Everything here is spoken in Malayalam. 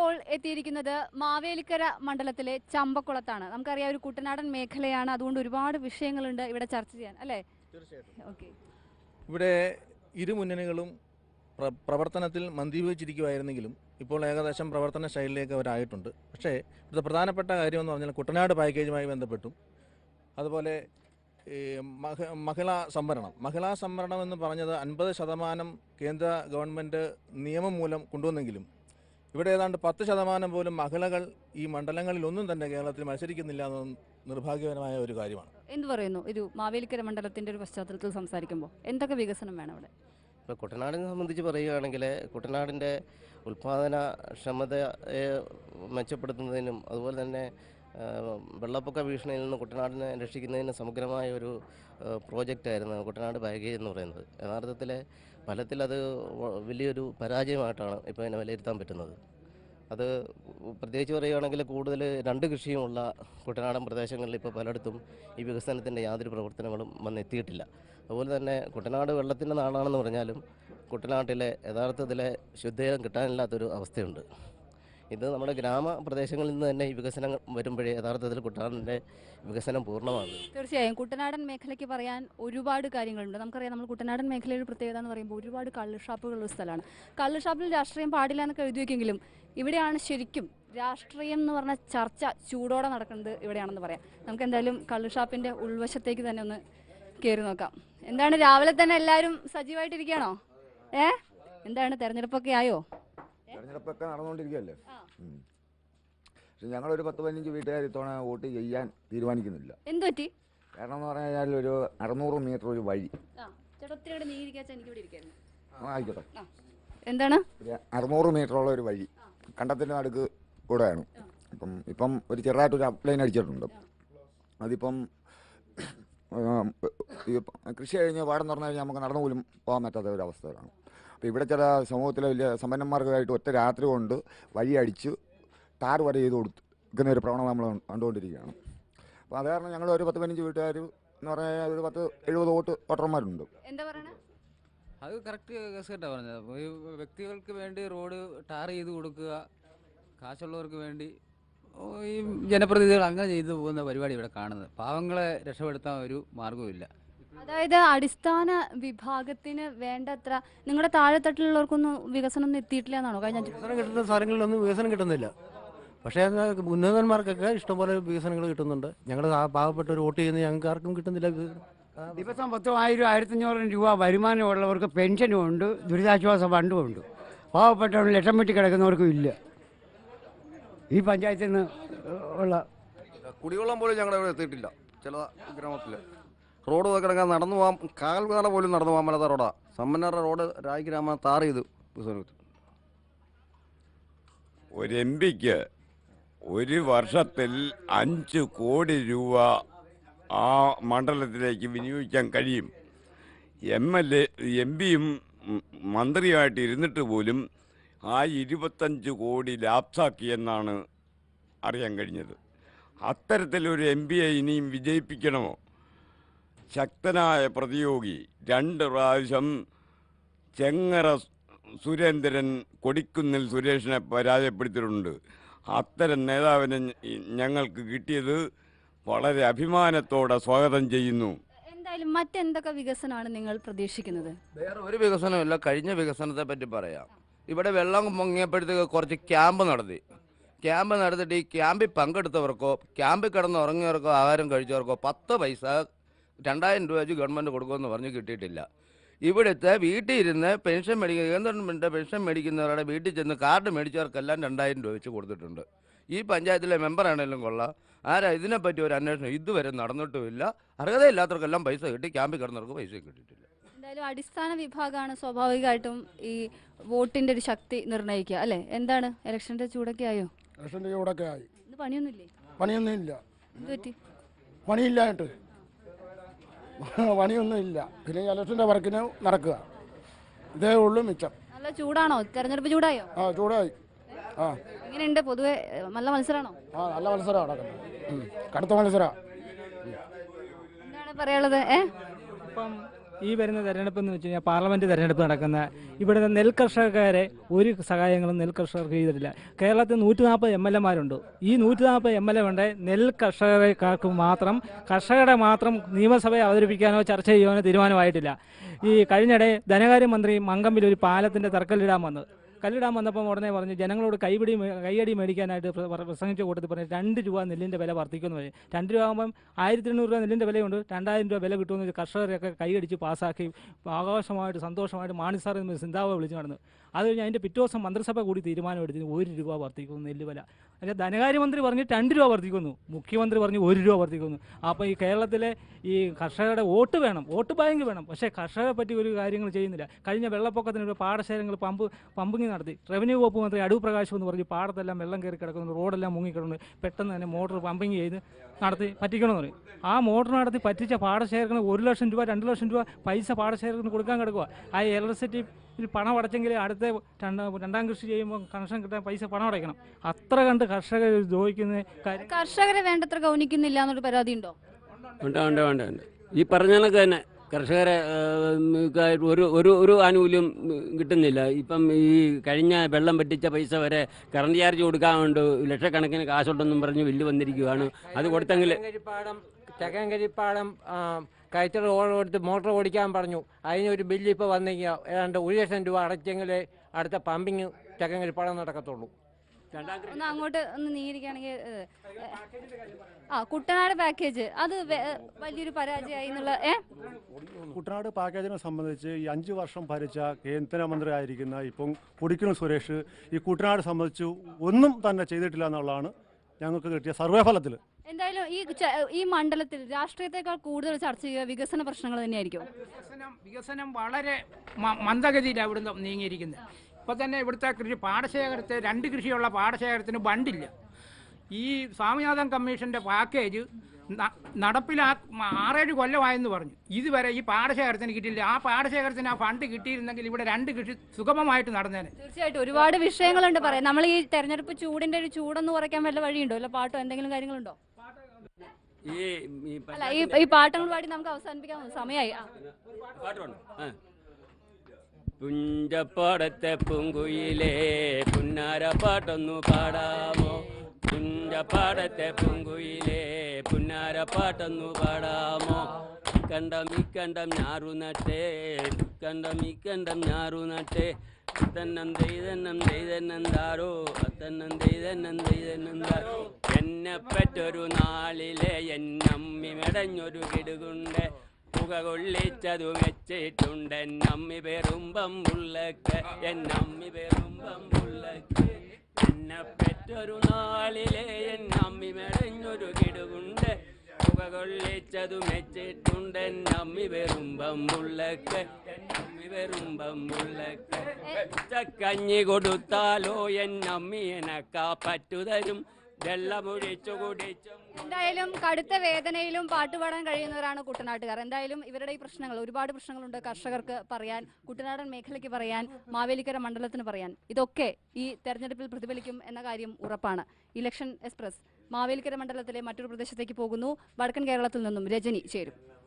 ഇപ്പോൾ എത്തിയിരിക്കുന്നത് മാവേലിക്കര മണ്ഡലത്തിലെ ചമ്പക്കുളത്താണ് നമുക്കറിയാം ഒരു കുട്ടനാടൻ മേഖലയാണ് അതുകൊണ്ട് ഒരുപാട് വിഷയങ്ങളുണ്ട് ഇവിടെ ചർച്ച ചെയ്യാൻ അല്ലേ ഓക്കെ ഇവിടെ ഇരു മുന്നണികളും പ്ര- പ്രവർത്തനത്തിൽ മന്ദീഭവിച്ചിരിക്കുമായിരുന്നെങ്കിലും ഇപ്പോൾ ഏകദേശം പ്രവർത്തന ശൈലിയിലേക്ക് അവരായിട്ടുണ്ട് പക്ഷേ ഇവിടുത്തെ പ്രധാനപ്പെട്ട കാര്യം എന്ന് പറഞ്ഞാൽ കുട്ടനാട് പാക്കേജുമായി ബന്ധപ്പെട്ടും അതുപോലെ ഈ മഹ മഹിളാ സംവരണം മഹിളാ സംവരണം എന്ന് പറഞ്ഞത് അൻപത് ശതമാനം കേന്ദ്ര ഗവൺമെൻറ് നിയമം മൂലം കൊണ്ടുവന്നെങ്കിലും ഇവിടെ ഏതാണ്ട് പത്ത് ശതമാനം പോലും മഹിളകൾ ഈ മണ്ഡലങ്ങളിലൊന്നും തന്നെ കേരളത്തിൽ മത്സരിക്കുന്നില്ല എന്നത് നിർഭാഗ്യകരമായ ഒരു കാര്യമാണ് എന്ത് പറയുന്നു ഒരു മാവേലിക്കര മണ്ഡലത്തിന്റെ ഒരു പശ്ചാത്തലത്തിൽ സംസാരിക്കുമ്പോൾ എന്തൊക്കെ വികസനം വേണം അവിടെ ഇപ്പോൾ കുട്ടനാടിനെ സംബന്ധിച്ച് പറയുകയാണെങ്കിൽ കുട്ടനാടിൻ്റെ ഉൽപ്പാദന ക്ഷമതയെ മെച്ചപ്പെടുത്തുന്നതിനും അതുപോലെ തന്നെ ആ, വെള്ളപ്പൊക്ക ഭീഷണിയിൽ നിന്ന് കുട്ടനാടിനെ രക്ഷിക്കുന്നതിന് സമഗ്രമായ ഒരു ആ, പ്രോജക്റ്റായിരുന്നു കുട്ടനാട് പാക്കേജ് എന്ന് പറയുന്നത് യഥാർത്ഥത്തിൽ ഫലത്തിൽ അത് വ- വലിയൊരു പരാജയമായിട്ടാണ് ഇപ്പോൾ ഇതിനെ വിലയിരുത്താൻ പറ്റുന്നത് അത് പ്രത്യേകിച്ച് പറയുകയാണെങ്കിൽ കൂടുതൽ രണ്ട് കൃഷിയുമുള്ള കുട്ടനാടൻ പ്രദേശങ്ങളിൽ ഇപ്പോൾ പലയിടത്തും ഈ വികസനത്തിൻ്റെ യാതൊരു പ്രവർത്തനങ്ങളും വന്നെത്തിയിട്ടില്ല അതുപോലെ തന്നെ കുട്ടനാട് വെള്ളത്തിൻ്റെ നാടാണെന്ന് പറഞ്ഞാലും കുട്ടനാട്ടിലെ യഥാർത്ഥത്തിലെ ശുദ്ധജലം കിട്ടാനില്ലാത്തൊരു അവസ്ഥയുണ്ട് ഇത് നമ്മുടെ ഗ്രാമപ്രദേശങ്ങളിൽ നിന്ന് തന്നെ ഈ വികസനം വരുമ്പോഴേ യഥാർത്ഥത്തിൽ കുട്ടനാടിൻ്റെ വികസനം പൂർണ്ണമാകും തീർച്ചയായും കുട്ടനാടൻ മേഖലയ്ക്ക് പറയാൻ ഒരുപാട് കാര്യങ്ങളുണ്ട് നമുക്കറിയാം നമ്മൾ കുട്ടനാടൻ മേഖലയുടെ പ്രത്യേകത എന്ന് പറയുമ്പോൾ ഒരുപാട് കള്ള് ഷാപ്പുകളുള്ള സ്ഥലമാണ് കള്ള് ഷാപ്പിൽ രാഷ്ട്രീയം പാടില്ല എന്നൊക്കെ എഴുതി വെക്കെങ്കിലും ഇവിടെയാണ് ശരിക്കും രാഷ്ട്രീയം എന്ന് പറഞ്ഞ ചർച്ച ചൂടോടെ നടക്കുന്നത് ഇവിടെയാണെന്ന് പറയാം നമുക്ക് എന്തായാലും കള്ള് ഷാപ്പിന്റെ ഉൾവശത്തേക്ക് തന്നെ ഒന്ന് കയറി നോക്കാം എന്താണ് രാവിലെ തന്നെ എല്ലാവരും സജീവമായിട്ടിരിക്കുകയാണോ ഏ എന്താണ് തെരഞ്ഞെടുപ്പൊക്കെ ആയോ തെരഞ്ഞെടുപ്പൊക്കെ നടന്നുകൊണ്ടിരിക്കുകയല്ലേ ആ. ഉം. പക്ഷെ ഞങ്ങളൊരു പത്ത് പതിനഞ്ച് വീട്ടുകാർ ഇത്തവണ വോട്ട് ചെയ്യാൻ തീരുമാനിക്കുന്നില്ല എന്തു പറ്റി കാരണം എന്ന് പറഞ്ഞു കഴിഞ്ഞാൽ ഒരു അറുന്നൂറ് മീറ്റർ ഒരു വഴി ആ ചേട്ടാ ഒത്തിരി ഇവിടെ നീങ്ങിരിക്കാച്ചാ എനിക്ക് ഇവിടെ ഇരിക്കായിരുന്നു ആ, ആയിക്കോട്ടെ എന്താണ് ഒരു അറുന്നൂറ് മീറ്ററുള്ള ഒരു വഴി കണ്ടത്തിൻ്റെ നടുക്ക് കൂടെയാണ് അപ്പം ഇപ്പം ഒരു ചെറുതായിട്ടൊരു അപ്ലൈൻ അടിച്ചിട്ടുണ്ട് അതിപ്പം ഉം, ഈ കൃഷി കഴിഞ്ഞ് പാടം തുറന്നു കഴിഞ്ഞാൽ നമുക്ക് നടന്നു പോലും പോകാൻ പറ്റാത്ത ഒരു അവസ്ഥയാണ് അപ്പോൾ ഇവിടെ ചില സമൂഹത്തിലെ വലിയ സമ്പന്നന്മാർക്കായിട്ട് ഒറ്റ രാത്രി കൊണ്ട് വഴി അടിച്ച് ടാർ വരെ ചെയ്ത് കൊടുക്കുന്ന ഒരു പ്രവണത നമ്മൾ കണ്ടുകൊണ്ടിരിക്കുകയാണ് അപ്പോൾ അത് കാരണം ഞങ്ങൾ ഒരു പത്ത് പതിനഞ്ച് വീട്ടുകാർ എന്ന് പറഞ്ഞാൽ ഒരു പത്ത് എഴുപത് വോട്ട് വോട്ടർമാരുണ്ട് എന്താ പറയണേ അത് കറക്റ്റ് കേസ് കേട്ടാ പറഞ്ഞത് ഈ വ്യക്തികൾക്ക് വേണ്ടി റോഡ് ടാർ ചെയ്ത് കൊടുക്കുക കാശുള്ളവർക്ക് വേണ്ടി ഓ, ഈ ജനപ്രതിനിധികൾ അങ്ങനെ ചെയ്തു പോകുന്ന പരിപാടി ഇവിടെ കാണുന്നത് പാവങ്ങളെ രക്ഷപ്പെടുത്താൻ ഒരു മാർഗവുമില്ല അതായത് അടിസ്ഥാന വിഭാഗത്തിന് വേണ്ടത്ര നിങ്ങളുടെ താഴെത്തട്ടിലുള്ളവർക്കൊന്നും വികസനം ഒന്നും എത്തിയിട്ടില്ല എന്നാണോ കഴിഞ്ഞ അഞ്ച് വികസനം കിട്ടുന്ന സ്ഥലങ്ങളിലൊന്നും വികസനം കിട്ടുന്നില്ല പക്ഷേ എന്നാൽ ഉന്നതന്മാർക്കൊക്കെ ഇഷ്ടംപോലെ വികസനങ്ങൾ കിട്ടുന്നുണ്ട് ഞങ്ങൾ പാവപ്പെട്ട ഒരു വോട്ട് ചെയ്യുന്ന ഞങ്ങൾക്ക് ആർക്കും കിട്ടുന്നില്ല വികസനം. ആ, ദിവസം പത്തും ആയിരം ആയിരത്തഞ്ഞൂറും രൂപ വരുമാനമുള്ളവർക്ക് പെൻഷനും ഉണ്ട് ദുരിതാശ്വാസ ഫണ്ടും ഉണ്ട് പാവപ്പെട്ടവർ ലക്ഷം വെട്ടി കിടക്കുന്നവർക്കും ഇല്ല ഈ പഞ്ചായത്തിൽ നിന്ന് ഉള്ള കുടിവെള്ളം പോലും ഞങ്ങളുടെ ഇവിടെ എത്തിയിട്ടില്ല ചില ഗ്രാമത്തിൽ റോഡ് കിടക്കാൻ നടന്നു പോകാൻ കാൽകാല പോലും നടന്നു പോകാൻ മേലാത്ത റോഡാ സമ്പന്നരുടെ റോഡ് രാജ് ഗ്രാമം താർ ചെയ്തു വികസനം ഒരു എം പിക്ക് ഒരു വർഷത്തിൽ അഞ്ച് കോടി രൂപ ആ മണ്ഡലത്തിലേക്ക് വിനിയോഗിക്കാൻ കഴിയും എം എൽ എ എം പിയും മന്ത്രിയായിട്ട് ഇരുന്നിട്ട് പോലും ആ ഇരുപത്തഞ്ച് കോടി ലാപ്സാക്കിയെന്നാണ് അറിയാൻ കഴിഞ്ഞത് അത്തരത്തിലൊരു എം പിയെ ഇനിയും വിജയിപ്പിക്കണമോ ശക്തനായ പ്രതിയോഗി രണ്ട് പ്രാവശ്യം ചെങ്ങറ സുരേന്ദ്രൻ കൊടിക്കുന്നിൽ സുരേഷിനെ പരാജയപ്പെടുത്തിയിട്ടുണ്ട് അത്തരം നേതാവിനെ ഞ- ഞങ്ങൾക്ക് കിട്ടിയത് വളരെ അഭിമാനത്തോടെ സ്വാഗതം ചെയ്യുന്നു എന്തായാലും മറ്റെന്തൊക്കെ വികസനമാണ് നിങ്ങൾ പ്രതീക്ഷിക്കുന്നത് വേറെ ഒരു വികസനമില്ല കഴിഞ്ഞ വികസനത്തെ പറ്റി പറയാം ഇവിടെ വെള്ളം പൊങ്ങിയപ്പോഴത്തേക്ക് കുറച്ച് ക്യാമ്പ് നടത്തി ക്യാമ്പ് നടത്തിയിട്ട് ഈ ക്യാമ്പിൽ പങ്കെടുത്തവർക്കോ ക്യാമ്പിൽ കിടന്ന് ഉറങ്ങിയവർക്കോ ആഹാരം കഴിച്ചവർക്കോ പത്ത് പൈസ രണ്ടായിരം രൂപ വെച്ച് ഗവൺമെൻറ് കൊടുക്കുമെന്ന് പറഞ്ഞ് കിട്ടിയിട്ടില്ല ഇവിടുത്തെ വീട്ടിൽ ഇരുന്ന് പെൻഷൻ മേടിക്കുന്ന ഗവൺമെൻറ് പെൻഷൻ മേടിക്കുന്നവരുടെ വീട്ടിൽ ചെന്ന് കാർഡ് മേടിച്ചവർക്കെല്ലാം രണ്ടായിരം രൂപ വെച്ച് കൊടുത്തിട്ടുണ്ട് ഈ പഞ്ചായത്തിലെ മെമ്പറാണെങ്കിലും കൊള്ളാം ആരാ ഇതിനെപ്പറ്റി ഒരു അന്വേഷണം ഇതുവരെ നടന്നിട്ടുമില്ല അർഹതയില്ലാത്തവർക്കെല്ലാം പൈസ കിട്ടി ക്യാമ്പിൽ കിടന്നവർക്ക് പൈസ കിട്ടിയിട്ടില്ല എന്തായാലും അടിസ്ഥാന വിഭാഗമാണ് സ്വാഭാവികമായിട്ടും ഈ വോട്ടിന്റെ ഒരു ശക്തി നിർണ്ണയിക്കുക അല്ലെ എന്താണ് ഇലക്ഷന്റെ ചൂടൊക്കെ ആയോ ഇലക്ഷൻ്റെ ചൂടൊക്കെ ആയി ഇത് പണിയൊന്നുമില്ലേ പണിയൊന്നും ഇല്ല എന്ത് പറ്റി പണിയില്ലായിട്ട് പണിയൊന്നും ഇല്ല പിന്നെ ഈ ഇലക്ഷൻ്റെ വർക്കിന് നടക്കുക ഇതേ ഉള്ളൂ മിച്ചം നല്ല ചൂടാണോ തെരഞ്ഞെടുപ്പ് ചൂടായോ ആ ചൂടായി ആ എങ്ങനെയുണ്ട് പൊതുവെ ഏഹ്, നല്ല മത്സരമാണോ ആ നല്ല മത്സരമാണ് നടക്കുന്നത് ഉം. കടുത്ത മത്സരമാണ് എന്താണ് പറയാനുള്ളത് ഏ ഇപ്പം ഈ വരുന്ന തെരഞ്ഞെടുപ്പ് എന്ന് വെച്ച് കഴിഞ്ഞാൽ പാർലമെന്റ് തെരഞ്ഞെടുപ്പ് നടക്കുന്ന ഇവിടുത്തെ നെൽ കർഷകരെ ഒരു സഹായങ്ങളും നെൽ കർഷകർക്ക് ചെയ്തിട്ടില്ല കേരളത്തിൽ നൂറ്റി നാൽപ്പത് എം എൽ എമാരുണ്ട് ഈ നൂറ്റി നാൽപ്പത് എം എൽ എ കൊണ്ട് നെൽ കർഷകർക്ക് മാത്രം കർഷകരെ മാത്രം നിയമസഭയെ അവതരിപ്പിക്കാനോ ചർച്ച ചെയ്യാനോ തീരുമാനമായിട്ടില്ല ഈ കഴിഞ്ഞിടെ ധനകാര്യമന്ത്രി മങ്കമ്പിൽ ഒരു പാലത്തിന്റെ തറക്കല്ലിടാൻ വന്നത് കല്ലിടാൻ വന്നപ്പോൾ ഉടനെ പറഞ്ഞു ജനങ്ങളോട് കൈപിടി മേ- കൈയടി മേടിക്കാനായിട്ട് പ്ര- പ്ര- പ്രസംഗിച്ച കൂട്ടത്തിൽ പറഞ്ഞു രണ്ട് രൂപ നെല്ലിൻ്റെ വില വർദ്ധിക്കുമെന്ന് പറഞ്ഞു രണ്ട് രൂപ ആകുമ്പം ആയിരത്തി എണ്ണൂറ് രൂപ നെല്ലിൻ്റെ വിലയുണ്ട് രണ്ടായിരം രൂപ വില കിട്ടുമെന്ന് കർഷകരെയൊക്കെ കൈയടിച്ച് പാസ്സാക്കി ആഘോഷമായിട്ട് സന്തോഷമായിട്ട് മാണിസാർ എന്ന് സിന്താവ വിളിച്ചു നടന്നു അത് കഴിഞ്ഞ് അതിൻ്റെ പിറ്റേ ദിവസം മന്ത്രിസഭ കൂടി തീരുമാനമെടുത്തിന് ഒരു രൂപ വർദ്ധിക്കുന്നു നെല്ല് വില അതിൻ്റെ ധനകാര്യമന്ത്രി പറഞ്ഞ് രണ്ട് രൂപ വർദ്ധിക്കുന്നു മുഖ്യമന്ത്രി പറഞ്ഞ് ഒരു രൂപ വർദ്ധിക്കുന്നു അപ്പോൾ ഈ കേരളത്തിലെ ഈ കർഷകരുടെ വോട്ട് വേണം വോട്ട് ബാങ്ക് വേണം പക്ഷേ കർഷകരെ പറ്റി ഒരു കാര്യങ്ങൾ ചെയ്യുന്നില്ല കഴിഞ്ഞ വെള്ളപ്പൊക്കത്തിന് ഒരു പാടശേഖരങ്ങൾ പമ്പ് പമ്പിങ് നടത്തി റവന്യൂ വകുപ്പ് മന്ത്രി അടൂർ പ്രകാശ് എന്ന് പറഞ്ഞ് പാടത്തെല്ലാം വെള്ളം കയറി കിടക്കുന്നു റോഡെല്ലാം മുങ്ങിക്കിടന്നു പെട്ടെന്ന് തന്നെ മോട്ടോർ പമ്പിങ് ചെയ്ത് നടത്തി പറ്റിക്കണമെന്ന് പറയും ആ മോട്ടോർ നടത്തി പറ്റിച്ച പാടശേഖരത്തിന് ഒരു ലക്ഷം രൂപ രണ്ട് ലക്ഷം രൂപ പൈസ പാടശേഖരത്തിന് കൊടുക്കാൻ കിടക്കുക ആ ഇലക്ട്രിസിറ്റി പണം അടച്ചെങ്കിൽ അടുത്ത രണ്ടാം രണ്ടാം കൃഷി ചെയ്യുമ്പോൾ കണക്ഷൻ കിട്ടാൻ പൈസ പണം അടയ്ക്കണം അത്ര കണ്ട് കർഷകർ ദ്രോഹിക്കുന്ന കാര്യം കർഷകരെ വേണ്ടത്ര ഗൗനിക്കുന്നില്ല എന്നൊരു പരാതി ഉണ്ടോ ഉണ്ട് ഉണ്ട് ഉണ്ട് ഉണ്ട് ഈ പറഞ്ഞ കണക്ക് തന്നെ കർഷകരെ ഏഹ്, ഉം, ക- ഒരു ഒരു ഒരു ആനുകൂല്യം ഉം, കിട്ടുന്നില്ല ഇപ്പം ഈ കഴിഞ്ഞ വെള്ളം പറ്റിച്ച പൈസ വരെ കറണ്ട് ചാർജ് കൊടുക്കാൻ വേണ്ട ലക്ഷക്കണക്കിന് കാശുണ്ടെന്നും പറഞ്ഞ് ബില്ല് വന്നിരിക്കുകയാണ് അത് കൊടുത്തെങ്കിൽ ചക്കങ്കരിപ്പാടം ചക്കങ്കരിപ്പാടം കയറ്റർ കൊടുത്ത് മോട്ടോർ ഓടിക്കാൻ പറഞ്ഞു അതിനൊരു ബില്ല് ഇപ്പോൾ വന്നിരിക്കുക ഏതാണ്ട് ഒരു ലക്ഷം രൂപ അടച്ചെങ്കിലേ അടുത്ത പമ്പിങ് ചക്കങ്കരിപ്പാടം നടക്കത്തുള്ളൂ ഒന്ന് അങ്ങോട്ട് ഒന്ന് നീങ്ങിയിരിക്കുകയാണെങ്കിൽ ഏഹ്, ആ കുട്ടനാട് പാക്കേജ് അത് വെ- വലിയൊരു പരാജയമായി എന്നുള്ള ഏ കുട്ടനാട് പാക്കേജിനെ സംബന്ധിച്ച് ഈ അഞ്ച് വർഷം ഭരിച്ച കേന്ദ്രമന്ത്രി ആയിരിക്കുന്ന ഇപ്പം കൊടിക്കുന്നിൽ സുരേഷ് ഈ കുട്ടനാട് സംബന്ധിച്ച് ഒന്നും തന്നെ ചെയ്തിട്ടില്ല എന്നുള്ളതാണ് ഞങ്ങൾക്ക് കിട്ടിയ സർവേ ഫലത്തിൽ എന്തായാലും ഈ ച- ഈ മണ്ഡലത്തിൽ രാഷ്ട്രീയത്തെക്കാൾ കൂടുതൽ ചർച്ച ചെയ്യുക വികസന പ്രശ്നങ്ങൾ തന്നെയായിരിക്കും വികസനം വികസനം വളരെ മ- മന്ദഗതിയിലാണ് ഇവിടുന്ന് നീങ്ങിയിരിക്കുന്നത് ഇപ്പം തന്നെ ഇവിടുത്തെ കൃഷി പാടശേഖരത്തെ രണ്ട് കൃഷിയുള്ള പാടശേഖരത്തിന് ബണ്ടില്ല ഈ സ്വാമിനാഥൻ കമ്മീഷൻ്റെ പാക്കേജ് ന- നടപ്പിലാ മ- ആറേഴ് കൊല്ലമായെന്ന് പറഞ്ഞു ഇതുവരെ ഈ പാടശേഖരത്തിന് കിട്ടിയില്ല ആ പാടശേഖരത്തിന് ആ ഫണ്ട് കിട്ടിയിരുന്നെങ്കിൽ ഇവിടെ രണ്ട് കൃഷി സുഗമമായിട്ട് നടന്നേനെ തീർച്ചയായിട്ടും ഒരുപാട് വിഷയങ്ങളുണ്ട് പറയാം നമ്മൾ ഈ തെരഞ്ഞെടുപ്പ് ചൂടിന്റെ ഒരു ചൂടൊന്ന് കുറയ്ക്കാൻ വല്ല വഴിയുണ്ടോ അല്ല പാട്ടോ എന്തെങ്കിലും കാര്യങ്ങളുണ്ടോ ഈ ഈ അല്ല ഈ ഈ പാട്ടങ്ങൾ പാടി നമുക്ക് അവസാനിപ്പിക്കാൻ സമയമായി ആ. പാട്ടുണ്ട് ആ പുഞ്ചപ്പാടത്തെ പൂങ്കുയിലേ പുന്നാര പാട്ടൊന്നു പാടാമോ പുഞ്ചപ്പാടത്തെ പൂങ്കുയിലേ പുന്നാര പാട്ടൊന്നു പാടാമോ കണ്ടം ഇക്കണ്ടം ഞാറു നട്ടേ കണ്ടം ഇക്കണ്ടം ഞാറു നട്ടേ അത്തന്നം ദൈതന്നം ദൈതന്നെന്താരോ അത്തന്നം ദൈതന്നം ദൈതന്നെന്താരോ എന്നെ പറ്റൊരു നാളിലെ എന്നമ്മി മെടഞ്ഞൊരു കിടുകുണ്ട് പുക കൊള്ളിച്ചതു വെച്ചിട്ടുണ്ട് എന്നമ്മി പെരുമ്പം ഉള്ളക്ക് എന്നമ്മി പെരുമ്പം ഉള്ളക്ക് എന്നെ പെറ്റൊരു നാളിലെ എന്നമ്മി മെടഞ്ഞൊരു കിടുകുണ്ട് പുക കൊള്ളിച്ചതു വെച്ചിട്ടുണ്ട് എന്നമ്മി പെരുമ്പം ഉള്ളക്ക് എന്നമ്മി പെരുമ്പം ഉള്ളക്ക് ചക്കഞ്ഞി കൊടുത്താലോ എന്നമ്മി എനക്കാ പറ്റുതരും വെള്ളമൊഴിച്ചു കുടിച്ചും എന്തായാലും കടുത്ത വേദനയിലും പാട്ടുപാടാൻ കഴിയുന്നവരാണ് കുട്ടനാട്ടുകാർ എന്തായാലും ഇവരുടെ ഈ പ്രശ്നങ്ങൾ ഒരുപാട് പ്രശ്നങ്ങളുണ്ട് കർഷകർക്ക് പറയാൻ കുട്ടനാടൻ മേഖലയ്ക്ക് പറയാൻ മാവേലിക്കര മണ്ഡലത്തിന് പറയാൻ ഇതൊക്കെ ഈ തെരഞ്ഞെടുപ്പിൽ പ്രതിഫലിക്കും എന്ന കാര്യം ഉറപ്പാണ് ഇലക്ഷൻ എക്സ്പ്രസ് മാവേലിക്കര മണ്ഡലത്തിലെ മറ്റൊരു പ്രദേശത്തേക്ക് പോകുന്നു വടക്കൻ കേരളത്തിൽ നിന്നും രജനി ചേരും